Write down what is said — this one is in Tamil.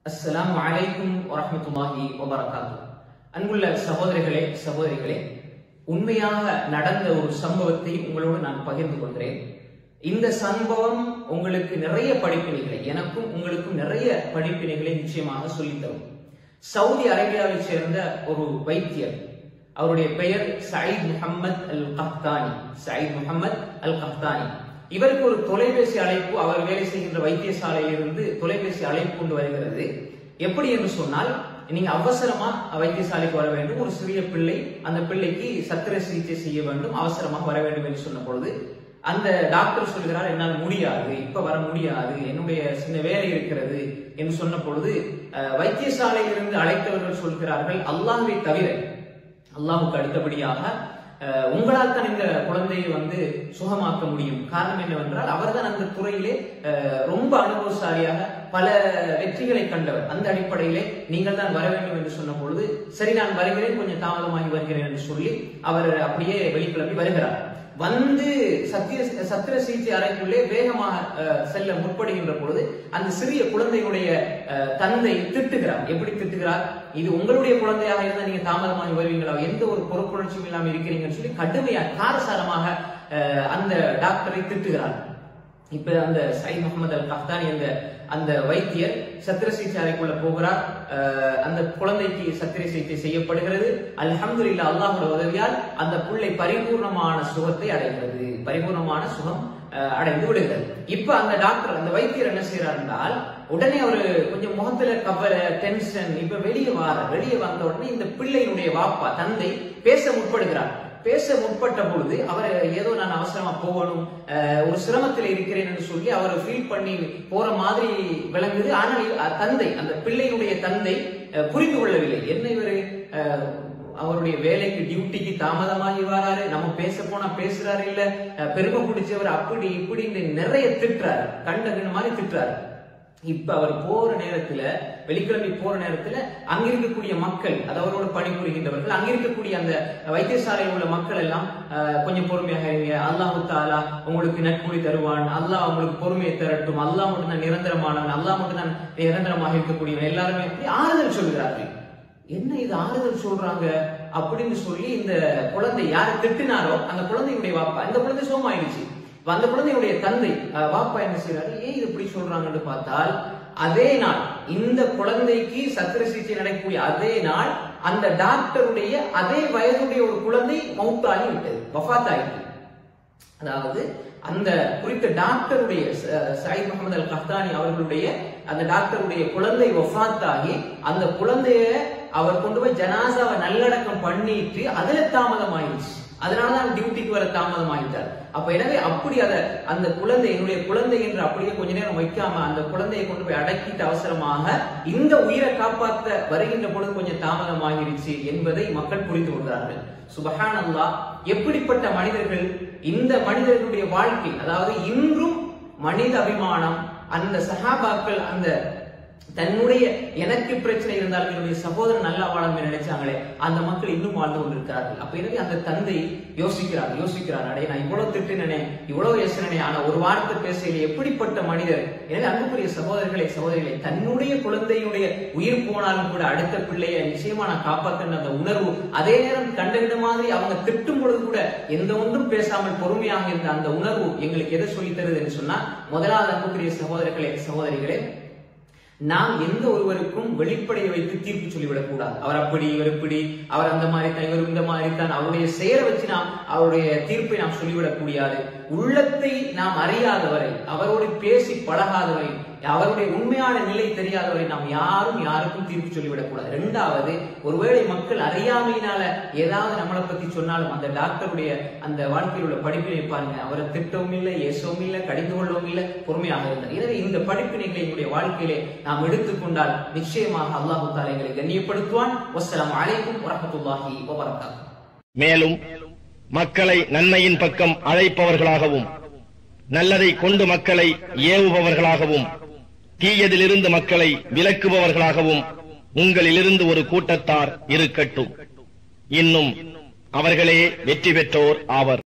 அஸ்ஸலாமு அலைக்கும் வரஹ்மத்துல்லாஹி வபரகாத்து அன்புள்ள சகோதரிகளே சகோதரிகளே உண்மையாக நடந்த ஒரு சம்பவத்தை உங்களோடு நான் பகிர்ந்து கொள்கிறேன் இந்த சம்பவம் உங்களுக்கு நிறைய படிப்பினைகளை எனக்கும் உங்களுக்கும் நிறைய படிப்பினைகளை நிச்சயமாக சொல்லித் தரும் சவுதி அரேபியாவை சேர்ந்த ஒரு வைத்தியர் அவருடைய பெயர் Saeed Mohammed Al Qahtani Saeed Mohammed Al Qahtani இவருக்கு ஒரு தொலைபேசி அழைப்பு அவர் வேலை செய்கின்ற வைத்தியசாலையிலிருந்து தொலைபேசி அழைப்பு கொண்டு வருகிறது எப்படி என்று சொன்னால் நீங்க அவசரமா வைத்தியசாலைக்கு வர வேண்டும் ஒரு சிறிய பிள்ளை அந்த பிள்ளைக்கு சத்திர சிகிச்சை செய்ய வேண்டும் அவசரமாக வர வேண்டும் என்று சொன்ன பொழுது அந்த டாக்டர் சொல்கிறார் என்னால் முடியாது இப்ப வர முடியாது என்னுடைய சின்ன வேலை இருக்கிறது என்று சொன்ன பொழுது அஹ், வைத்தியசாலையிலிருந்து அழைத்தவர்கள் சொல்கிறார்கள் அல்லாஹ்வை தவிர அல்லாஹுக்கு அடுத்தபடியாக அஹ், உங்களால் தான் இந்த குழந்தையை வந்து சுகமாக்க முடியும் காரணம் என்னவென்றால் அவர்தான் அந்த துறையிலே அஹ், ரொம்ப அனுபவசாலியாக பல வெற்றிகளை கண்டவர் அந்த அடிப்படையிலே நீங்கள் தான் வர வேண்டும் என்று சொன்ன பொழுது சரி நான் வருகிறேன் கொஞ்சம் தாமதமாகி வருகிறேன் என்று சொல்லி அவர் அப்படியே வெளிக்கிளம்பி வருகிறார் வந்து சத்திய சத்திர சிகிச்சை அறைக்குள்ளே வேகமாக அஹ், செல்ல முற்படுகின்ற பொழுது அந்த சிறிய குழந்தையுடைய அஹ், தந்தை திட்டுகிறார் எப்படி திட்டுகிறார் இது உங்களுடைய குழந்தையாக இருந்தால் நீங்க தாமதமாகி வருவீங்களா எந்த ஒரு பொறுப்புணர்ச்சியும் இல்லாமல் இருக்கிறீங்கன்னு சொல்லி கடுமையாக காரசாரமாக அஹ், அந்த டாக்டரை திட்டுகிறார் இப்ப அந்த சைத் முகமது அல் கஃப்தானி அந்த அந்த வைத்தியர் சத்திர சிகிச்சை அறைக்குள்ள போகிறார் அஹ், அந்த குழந்தைக்கு சத்திர சிகிச்சை செய்யப்படுகிறது அல்ஹம்துலில்லாஹ் அல்லாஹ்வுடைய உதவியால் அந்த புள்ளை பரிபூர்ணமான சுகத்தை அடைகிறது பரிபூர்ணமான சுகம் அஹ், அடைந்து விடுகிறது இப்ப அந்த டாக்டர் அந்த வைத்தியர் என்ன செய்யறார் என்றால் உடனே அவரு கொஞ்சம் முகத்துல கவலை டென்ஷன் இப்ப வெளியே வார வெளியே வந்த உடனே இந்த பிள்ளையினுடைய வாப்பா தந்தை பேச முற்படுகிறார் பேச முற்பட்ட பொழுது அவர் ஏதோ நான் அவசரமா போகணும் அஹ், ஒரு சிரமத்தில் இருக்கிறேன் என்று சொல்லி அவர் ஃபீல் பண்ணி போற மாதிரி விளங்குது ஆனால் இவ- அஹ், தந்தை அந்த பிள்ளையினுடைய தந்தை அஹ், புரிந்து கொள்ளவில்லை என்ன இவரு அஹ், அவருடைய வேலைக்கு டியூட்டிக்கு தாமதமாகி வராரு நம்ம பேச போனா பேசுறாரு இல்ல அஹ், பெருமை பிடிச்சவர் அப்படி இப்படின்னு நிறைய திட்டுறாரு கண்ட கண்ணு மாதிரி திட்டுறாரு இப்ப அவர் போற நேரத்துல வெளிக்கிழமை போற நேரத்துல அங்க இருக்கக்கூடிய மக்கள் அது அவரோட பணிபுரிகின்றவர்கள் அங்க இருக்கக்கூடிய அந்த வைத்தியசாலையில் உள்ள மக்கள் எல்லாம் அஹ், கொஞ்சம் பொறுமையாக இருங்க அல்லாஹு தாலா உங்களுக்கு நட்புணி தருவான் அல்லாஹ் உங்களுக்கு பொறுமையை தரட்டும் அல்லாஹ் மட்டும் தான் நிரந்தரமானவன் அல்லாஹ் மட்டும் தான் நிரந்தரமாக இருக்கக்கூடியவன் எல்லாருமே அப்படி ஆறுதல் சொல்கிறார்கள் என்ன இது ஆறுதல் சொல்றாங்க அப்படின்னு சொல்லி இந்த குழந்தை யாரை திட்டினாரோ அந்த குழந்தையுடைய வாப்பா இந்த குழந்தை சோமாயிடுச்சு அந்த குழந்தையுடைய தந்தை அஹ், வாப்பா என்ன செய்யறாரு ஏன் இது இப்படி சொல்றாங்கன்னு பார்த்தால் அதே நாள் இந்த குழந்தைக்கு சத்திர சிகிச்சை நடக்கக்கூடிய அதே நாள் அந்த டாக்டருடைய அதே வயதுடைய ஒரு குழந்தை மவுத்தாகி விட்டது வஃபாத் ஆயிட்டு அதாவது அந்த குறித்த டாக்டருடைய ச- சயீத் முகமது அல் கஹ்தானி அவர்களுடைய அந்த டாக்டருடைய குழந்தை வஃபாத்தாகி அந்த குழந்தைய அவர் கொண்டு போய் ஜனாசாவை நல்லடக்கம் பண்ணிட்டு அதுல தாமதம் ஆயிடுச்சு அதனாலதான் டியூட்டிக்கு வர தாமதம் ஆயிட்டார் அப்ப எனவே அப்படி அத அந்த குழந்தை என்னுடைய குழந்தை என்று அப்படியே கொஞ்ச நேரம் வைக்காம அந்த குழந்தையை கொண்டு போய் அடக்கிட்டு அவசரமாக இந்த உயிரை காப்பாற்ற வருகின்ற பொழுது கொஞ்சம் தாமதம் ஆகிருச்சு என்பதை மக்கள் புரிந்து கொள்கிறார்கள் சுபஹான் அல்லாஹ் எப்படிப்பட்ட மனிதர்கள் இந்த மனிதர்களுடைய வாழ்க்கை அதாவது இன்றும் மனித அபிமானம் அந்த சஹாபாக்கள் அந்த தன்னுடைய எனக்கு பிரச்சனை இருந்தாலும் என்னுடைய சகோதரன் நல்லா வாழணும் நினைச்சாங்களே அந்த மக்கள் இன்னும் வாழ்ந்து கொண்டிருக்கிறார்கள் அப்ப எனவே அந்த தந்தை யோசிக்கிறார் யோசிக்கிறார் அடே நான் இவ்வளவு திட்டினனே இவ்வளவு யோசனே ஆனா ஒரு வார்த்தை பேசையில் எப்படிப்பட்ட மனிதர் எனவே அன்புக்குரிய சகோதரர்களே சகோதரிகளே தன்னுடைய குழந்தையுடைய உயிர் போனாலும் கூட அடுத்த பிள்ளையை நிச்சயமா நான் காப்பாற்றின அந்த உணர்வு அதே நேரம் கண்டகிட மாதிரி அவங்க திட்டும் பொழுது கூட எந்த ஒன்றும் பேசாமல் பொறுமையாக இருந்த அந்த உணர்வு எங்களுக்கு எதை சொல்லித் தருது என்று சொன்னா முதலாவது அன்புக்குரிய சகோதரர்களே சகோதரிகளே நாம் எந்த ஒருவருக்கும் வெளிப்படையை வைத்து தீர்ப்பு சொல்லிவிடக் கூடாது அவர் அப்படி இவர் இப்படி அவர் அந்த மாதிரி தான் இவர் இந்த மாதிரி தான் அவருடைய செயலை வச்சு நாம் அவருடைய தீர்ப்பை நாம் சொல்லிவிடக் கூடாது உள்ளத்தை நாம் அறியாதவரை அவரோடு பேசி பழகாதவரை அவருடைய உண்மையான நிலை தெரியாதவரை நாம் யாரும் யாருக்கும் தீர்ப்பு சொல்லிவிடக் கூடாது இரண்டாவது ஒருவேளை மக்கள் அறியாமையினால ஏதாவது நம்மளை பத்தி சொன்னாலும் அந்த டாக்டருடைய அந்த வாழ்க்கையில் உள்ள படிப்பினை பாருங்க அவரை திட்டவும் இல்லை ஏசவும் இல்லை கடிந்து கொள்ளவும் இல்லை பொறுமையாக இருந்தார் எனவே இந்த படிப்பினைகளை எங்களுடைய வாழ்க்கையிலே நாம் எடுத்துக்கொண்டால் நிச்சயமாக அல்லாஹு தாலா எங்களை கண்ணியப்படுத்துவான் வஸ்ஸலாமு அலைக்கும் வரஹ்மத்துல்லாஹி வபரகாத்துஹு மேலும் மக்களை நன்மையின் பக்கம் அழைப்பவர்களாகவும் நல்லதை கொண்டு மக்களை ஏவுபவர்களாகவும் தீயதிலிருந்து மக்களை விலக்குபவர்களாகவும் உங்களிலிருந்து ஒரு கூட்டத்தார் இருக்கட்டும் இன்னும் அவர்களே வெற்றி பெற்றோர் ஆவர்